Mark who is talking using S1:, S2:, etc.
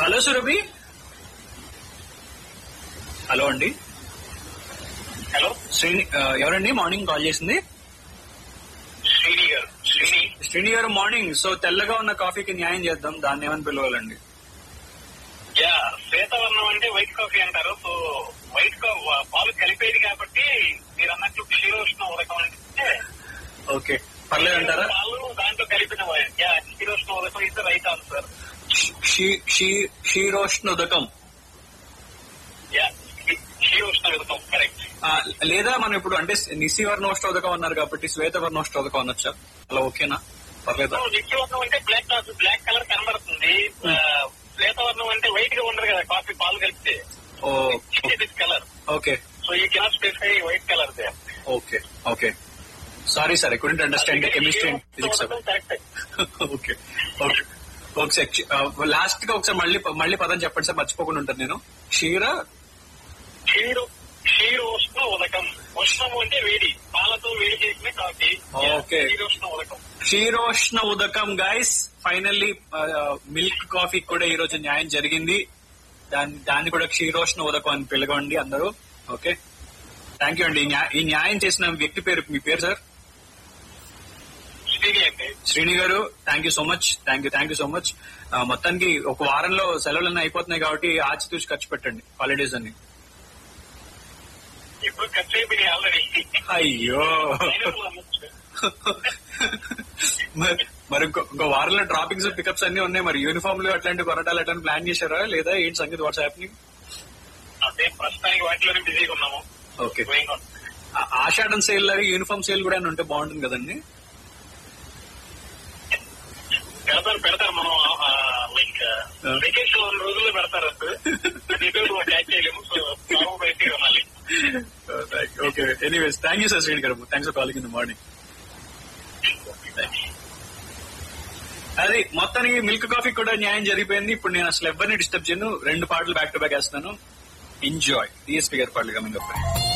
S1: Hello Surabhi hello అండి
S2: hello
S1: Shrini ఆ, ఎవరండి మార్నింగ్ కాల్ చేసింది
S2: శ్రీని గారు శ్రీని
S1: శ్రీని గారు మార్నింగ్ సో తెల్లగా ఉన్న కాఫీకి న్యాయం చేద్దాం దాన్ని ఏమని పిలవాలండి
S2: యా శ్వేతవర్ణం అంటే వైట్ కాఫీ అంటారు సో వైట్ కా పాలు కలిపేది కాబట్టి మీరు అన్నట్టు క్షీరోష్ణ ఉదకం అంటే
S1: ఓకే పర్లేదంటారా
S2: పాలు దాంట్లో కలిపిన వై- యా క్షీరోష్ణ ఉదకం ఇస్తే రైట్ ఆన్సర్
S1: క్షీ- క్షీ- క్షీరోష్ణ ఉదకం
S2: యా క్షీరోష్ణ ఉదకం కరెక్ట్
S1: ఆ, లేదా మనం ఇప్పుడు అంటే నిసి వర్ణోష్టోదకం అన్నారు కాబట్టి శ్వేత వర్ణోష్టోదకం అనొచ్చా అలా ఓకేనా పర్లేదా
S2: నిత్యవర్ణం అంటే బ్లాక్ బ్లాక్ కలర్ కనబడుతుంది ఆ, శ్వేతవర్ణం అంటే వైట్ గా ఉండదు కదా కాఫీ పాలు కలిపితే
S1: oh
S2: this colour
S1: okay
S2: so ఈ cannot specify white colour they
S1: okay okay sorry sir I couldn't understand chemistry and physics
S2: correct
S1: okay okay ఒకసారి లాస్ట్ గా ఒకసారి మళ్ళీ మళ్ళీ పదం చెప్పండి సార్ మర్చిపోకుండా ఉంటాను నేను క్షీర
S2: క్షీరు క్షీరోష్ణ ఉదకం ఉష్ణము అంటే వేడి పాలతో వేడి చేసిన కాఫీ
S1: ఓకే.
S2: క్షీరోష్ణ ఉదకం
S1: క్షీరోష్ణ ఉదకం గైస్ ఫైనల్లీ మిల్క్ కాఫీ కూడా ఈ రోజు న్యాయం జరిగింది దాన్ని దాన్ని కూడా క్షీరోష్ణ ఉదకం అని పిలవండి అందరూ ఓకే థ్యాంక్ యూ అండి ఈ న్యా- ఈ న్యాయం చేసిన వ్యక్తి పేరు మీ పేరు సార్
S2: శ్రీని అంటే
S1: శ్రీని గారు thank you so much thank you thank you so much మొత్తానికి ఒక వారంలో సెలవులన్నీ అయిపోతున్నాయి కాబట్టి ఆచితూచి ఖర్చు పెట్టండి హాలిడేస్ అన్ని
S2: ఇప్పుడు ఖర్చు అయిపోయినాయి ఆల్రెడీ
S1: అయ్యో మరి- మరి ఇంకో ఇంకో వారంలో డ్రాపింగ్స్ పికప్స్ అన్ని ఉన్నాయి మరి యూనిఫామ్ లో అట్లాంటి కొనటాలు అట్లాంటి ప్లాన్ చేశారా లేదా ఏంటి సంగతి వాట్స్ హ్యాపెనింగ్
S2: అదే ప్రస్తుతానికి వాటిలోనే బిజీగా ఉన్నాము
S1: ఓకే
S2: Going on.
S1: ఆషాఢం సేల్ లాగా యూనిఫామ్ సేల్ కూడా ఏమైనా ఉంటే బాగుంటుంది కదండి
S2: పెడతారు పెడతారు మనం లైక్
S1: Yeah.
S2: వెకేషన్ రెండు రోజుల్లో పెడతారు ఎటు క్యాచ్ చేయలేము సో బాబు బయటికి ఉండాలి
S1: okay anyways thank you sir Shrini గారు thanks for calling in the morning అది మొత్తానికి మిల్క్ కాఫీ కూడా న్యాయం జరిగిపోయింది ఇప్పుడు నేను అసలు ఎవరిని డిస్టర్బ్ చేయను రెండు పాటలు బ్యాక్ టు బ్యాక్ వేస్తున్నాను ఎంజాయ్ డిఎస్పీ గారి పాటలు కమింగ్ అప్